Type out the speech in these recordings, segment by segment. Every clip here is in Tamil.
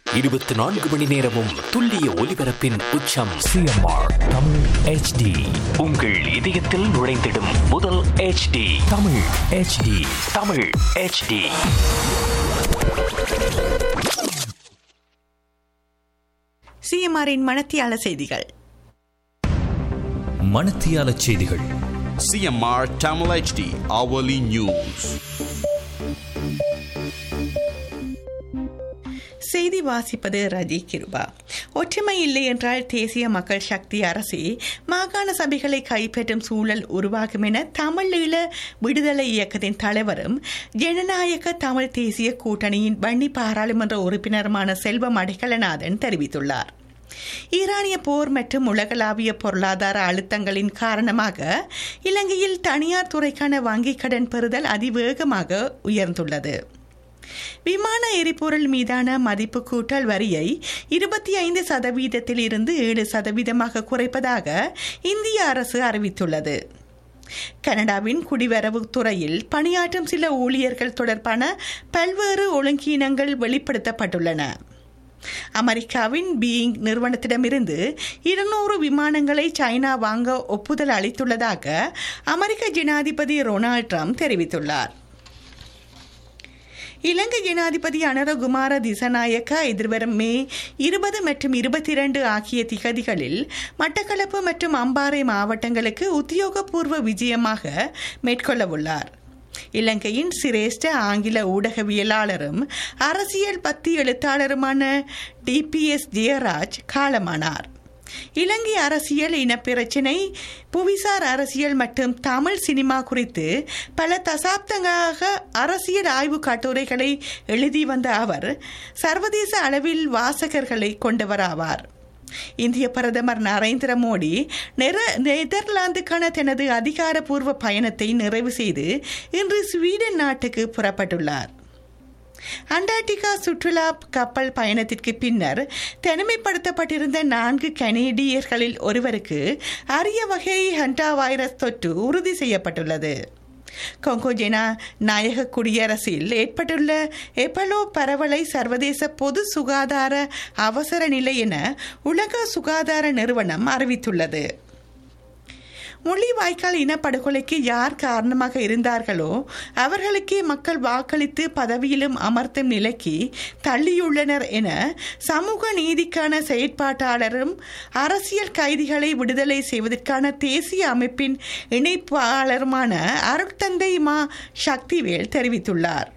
இருபத்தி நான்கு மணி நேரமும் துல்லிய ஒலிபரப்பின் உச்சம் சிஎம்ஆர் தமிழ் ஹெச்டி உங்கள் இதயத்தில் நுழைந்திடும் முதல் HD Tamil HD Tamil HD சிஎம்ஆரின் மனத்தியால செய்திகள் மணத்தியால செய்திகள் CMR Tamil HD hourly news. செய்தி வாசிப்பது ரஜி கிருபா ஒற்றுமை இல்லை என்றால் தேசிய மக்கள் சக்தி அரசே மாகாண சபைகளை கைப்பற்றும் சூழல் உருவாகும் என தமிழீழ விடுதலை இயக்கத்தின் தலைவரும் ஜனநாயக தமிழ் தேசிய கூட்டணியின் வன்னி பாராளுமன்ற உறுப்பினருமான செல்வம் அடைக்கலநாதன் தெரிவித்துள்ளார் ஈரானிய போர் மற்றும் உலகளாவிய பொருளாதார அழுத்தங்களின் காரணமாக இலங்கையில் தனியார் துறைக்கான வங்கிக் கடன் பெறுதல் அதிவேகமாக உயர்ந்துள்ளது விமான எரிபொருள் மீதான மதிப்பு கூட்டல் வரியை இருபத்தி ஐந்து சதவீதத்தில் இருந்து ஏழு சதவீதமாக குறைப்பதாக இந்திய அரசு அறிவித்துள்ளது கனடாவின் குடிவரவு துறையில் பணியாற்றும் சில ஊழியர்கள் தொடர்பான பல்வேறு ஒழுங்கீனங்கள் வெளிப்படுத்தப்பட்டுள்ளன அமெரிக்காவின் பீயிங் நிறுவனத்திடமிருந்து இருநூறு விமானங்களை சைனா வாங்க ஒப்புதல் அளித்துள்ளதாக அமெரிக்க ஜனாதிபதி ரொனால்ட் ட்ரம்ப் தெரிவித்துள்ளார் இலங்கை ஜனாதிபதி அனரகுமார திசநாயக்க எதிர்வரும் மே இருபது மற்றும் இருபத்தி இரண்டு ஆகிய திகதிகளில் மட்டக்களப்பு மற்றும் அம்பாறை மாவட்டங்களுக்கு உத்தியோகபூர்வ விஜயமாக மேற்கொள்ளவுள்ளார் இலங்கையின் சிரேஷ்ட ஆங்கில ஊடகவியலாளரும் அரசியல் பத்தி எழுத்தாளருமான டிபிஎஸ் ஜெயராஜ் காலமானார் இலங்கை அரசியல் இனப்பிரச்சினை புவிசார் அரசியல் மற்றும் தமிழ் சினிமா குறித்து பல தசாப்தங்களாக அரசியல் ஆய்வு கட்டுரைகளை எழுதி வந்த அவர் சர்வதேச அளவில் வாசகர்களை கொண்டவராவார் இந்திய பிரதமர் நரேந்திர மோடி நெர- நெதர்லாந்துக்கான தனது அதிகாரப்பூர்வ பயணத்தை நிறைவு செய்து இன்று ஸ்வீடன் நாட்டுக்கு புறப்பட்டுள்ளார் அண்டார்டிகா சுற்றுலா கப்பல் பயணத்திற்கு பின்னர் தனிமைப்படுத்தப்பட்டிருந்த நான்கு கனேடியர்களில் ஒருவருக்கு அரிய வகை ஹண்டா வைரஸ் தொற்று உறுதி செய்யப்பட்டுள்ளது கொங்கோஜெனா நாயக குடியரசில் ஏற்பட்டுள்ள எபலோ பரவலை சர்வதேச பொது சுகாதார அவசர நிலை என உலக சுகாதார நிறுவனம் அறிவித்துள்ளது முள்ளிவாய்க்கால் இனப்படுகொலைக்கு யார் காரணமாக இருந்தார்களோ அவர்களுக்கே மக்கள் வாக்களித்து பதவியிலும் அமர்த்தும் நிலைக்கு தள்ளியுள்ளனர் என சமூக நீதிக்கான செயற்பாட்டாளரும் அரசியல் கைதிகளை விடுதலை செய்வதற்கான தேசிய அமைப்பின் இணைப்பாளருமான அருட்தந்தை மா சக்திவேல் தெரிவித்துள்ளார்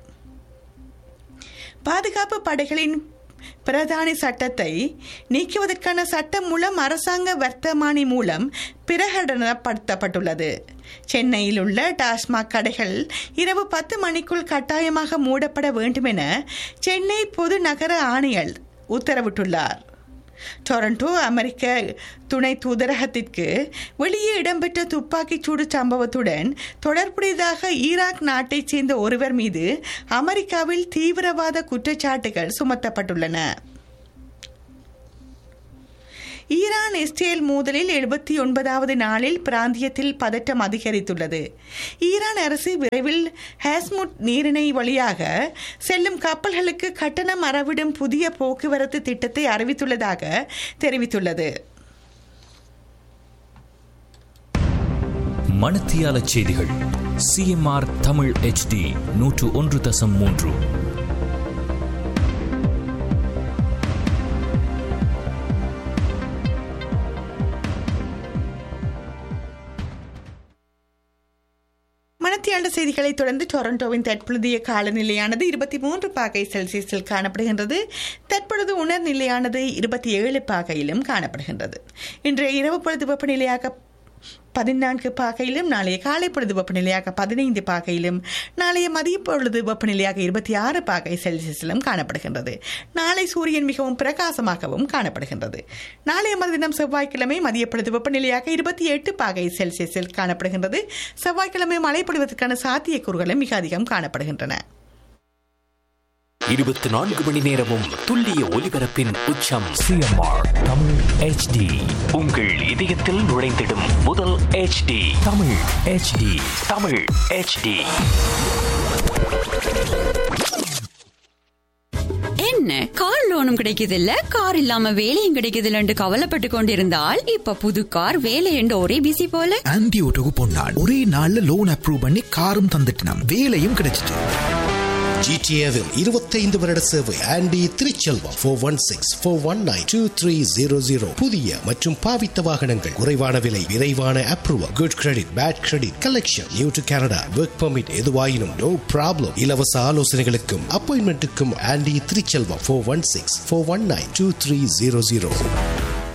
பாதுகாப்பு படைகளின் பிரதானி சட்டத்தை நீக்குவதற்கான சட்டம் மூலம் அரசாங்க வர்த்தமானி மூலம் பிரகடனப்படுத்தப்பட்டுள்ளது சென்னையில் உள்ள டாஸ்மாக் கடைகள் இரவு பத்து மணிக்குள் கட்டாயமாக மூடப்பட வேண்டும் என சென்னை பொது நகர ஆணையர் உத்தரவிட்டுள்ளார் டொரண்டோ அமெரிக்க துணை தூதரகத்திற்கு வெளியே இடம்பெற்ற துப்பாக்கிச் சூடு சம்பவத்துடன் தொடர்புடையதாக ஈராக் நாட்டைச் சேர்ந்த ஒருவர் மீது அமெரிக்காவில் தீவிரவாத குற்றச்சாட்டுகள் சுமத்தப்பட்டுள்ளன ஈரான் இஸ்ரேல் மோதலில் எழுபத்தி ஒன்பதாவது நாளில் பிராந்தியத்தில் பதட்டம் அதிகரித்துள்ளது ஈரான் அரசு விரைவில் ஹேஸ்முட் நீரிணை வழியாக செல்லும் கப்பல்களுக்கு கட்டணம் அறவிடும் புதிய போக்குவரத்து திட்டத்தை அறிவித்துள்ளதாக தெரிவித்துள்ளது மணத்தியால செய்திகள் சிஎம்ஆர் தமிழ் ஹெச்டி நூற்று ஒன்று தசம் மூன்று மணத்தியாண்ட செய்திகளை தொடர்ந்து டொரண்டோவின் தற்பொழுதைய காலநிலையானது இருபத்தி மூன்று பாகை செல்சியஸில் காணப்படுகின்றது தற்பொழுது உணர்நிலையானது இருபத்தி ஏழு பாகையிலும் காணப்படுகின்றது இன்றைய இரவு பொழுது வெப்பநிலையாக பதினான்கு பாகையிலும் நாளைய காலை பொழுது வெப்பநிலையாக பதினைந்து பாகையிலும் நாளைய மதிய பொழுது வெப்பநிலையாக இருபத்தி ஆறு பாகை செல்சியஸிலும் காணப்படுகின்றது நாளை சூரியன் மிகவும் பிரகாசமாகவும் காணப்படுகின்றது நாளைய மறுதினம் செவ்வாய்க்கிழமை மதிய பொழுது வெப்பநிலையாக இருபத்தி எட்டு பாகை செல்சியஸில் காணப்படுகின்றது செவ்வாய்க்கிழமை மழை பொழிவதற்கான சாத்தியக்கூறுகளும் மிக அதிகம் காணப்படுகின்றன இருபத்தி நான்கு மணி நேரமும் துல்லிய ஒலிபரப்பின் உச்சம் சிஎம்ஆர் தமிழ் ஹெச்டி உங்கள் இதயத்தில் நுழைந்திடும் முதல் HD Tamil HD Tamil HD என்ன கார் லோனும் கிடைக்குது இல்ல கார் இல்லாம வேலையும் கிடைக்குது இல்லன்னு கவலைப்பட்டு கொண்டிருந்தால் இப்ப புது கார் வேலை என்று ஒரே பிசி போல ஆன்டி ஓட்டோக்கு பொன்னாள் ஒரே நாள்ல லோன் அப்ரூவ் பண்ணி காரும் தந்துட்டினாம் வேலையும் கிடைச்சிட்டு ஜிடிஏவில் இருபத்தைந்து வருட சேவை Andy Thiruchelvam four one six four one nine two three zero zero புதிய மற்றும் பாவித்த வாகனங்கள் குறைவான விலை விரைவான approval good credit bad credit collection new to Canada work permit எதுவாயினும் நோ ப்ராப்ளம் இலவச ஆலோசனைகளுக்கும் அப்பாயின்மெண்ட்டுக்கும் Andy Thiruchelvam four one six four one nine two three zero zero